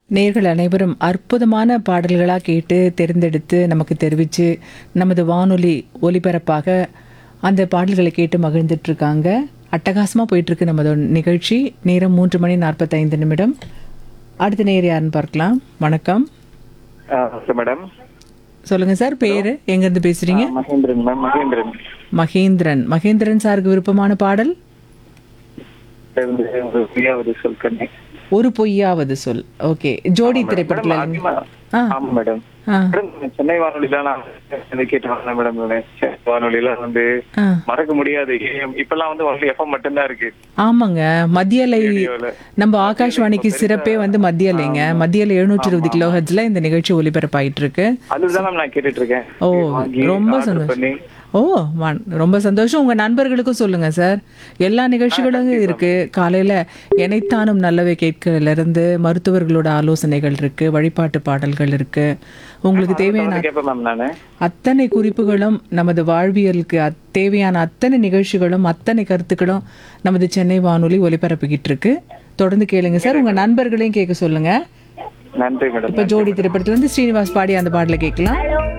நேர்கள் அனைவரும் அற்புதமான பாடல்களாக கேட்டு தேர்ந்தெடுத்து நமக்கு தெரிவித்து நமது வானொலி ஒலிபரப்பாக அந்த பாடல்களை கேட்டு மகிழ்ந்துட்டு இருக்காங்க அட்டகாசமாக போயிட்டுருக்கு நமது நிகழ்ச்சி நேரம் மூன்று மணி நாற்பத்தைந்து நிமிடம் அடுத்த நேர் யாருன்னு பார்க்கலாம் வணக்கம் மேடம் சொல்லுங்கள் சார் பேர் எங்கேருந்து பேசுகிறீங்க மகேந்திரன் மேம் மகேந்திரன் மகேந்திரன் மகேந்திரன் சாருக்கு விருப்பமான பாடல் இது வந்து ஒரு பிரியாவது சொல் கண்ணே ஒரு பொய்யாவது சொல் ஓகே ஜோடி திரைப்படத்தில் அதிகமா ஆ ஆமா மேடம் ஆ மேடம், சென்னை வானொலியில நான் வந்து கேட்டு வந்தேன் மேடம் நானு. சென்னை வானொலியில வந்து ஆ மறக்க முடியாது AM இப்பெல்லாம் வந்து ஒன்லி எஃப்எம் மட்டும்தான் இருக்கு ஆமாங்க மத்தியலை ரேடியோல நம்ம ஆகாஷ்வாணிக்கு சிறப்பே வந்து மத்தியலைங்க மத்தியல எழுநூற்றி இருபது கிலோ ஹெர்ட்ஸ்ல இந்த நிகழ்ச்சி ஒலிபரப்பாயிட்டு இருக்கு அதுதான் மேம் நான் கேட்டுட்டு இருக்கேன் ஓ வாங்கி ரொம்ப order சந்தோஷம் பண்ணி ஓ வான்- ரொம்ப சந்தோஷம் உங்க நண்பர்களுக்கும் சொல்லுங்க சார் எல்லா நிகழ்ச்சிகளும் இருக்கு காலையில எனைத்தானும் நல்லவை கேட்கல இருந்து மருத்துவர்களோட ஆலோசனைகள் இருக்கு வழிபாட்டு பாடல்கள் இருக்கு உங்களுக்கு தேவையான வந்து கேட்பேன் மேம் நானு அத்தனை குறிப்புகளும் நமது வாழ்வியலுக்கு அத்- தேவையான அத்தனை நிகழ்ச்சிகளும் அத்தனை கருத்துக்களும் நமது சென்னை வானொலி ஒலிபரப்பிக்கிட்டு இருக்கு தொடர்ந்து கேளுங்க சார் உங்க நண்பர்களையும் கேட்க சொல்லுங்க நன்றி மேடம் இப்ப ஜோடி திரைப்படத்துல இருந்து ஸ்ரீனிவாஸ் பாடி அந்த பாடலை கேட்கலாம்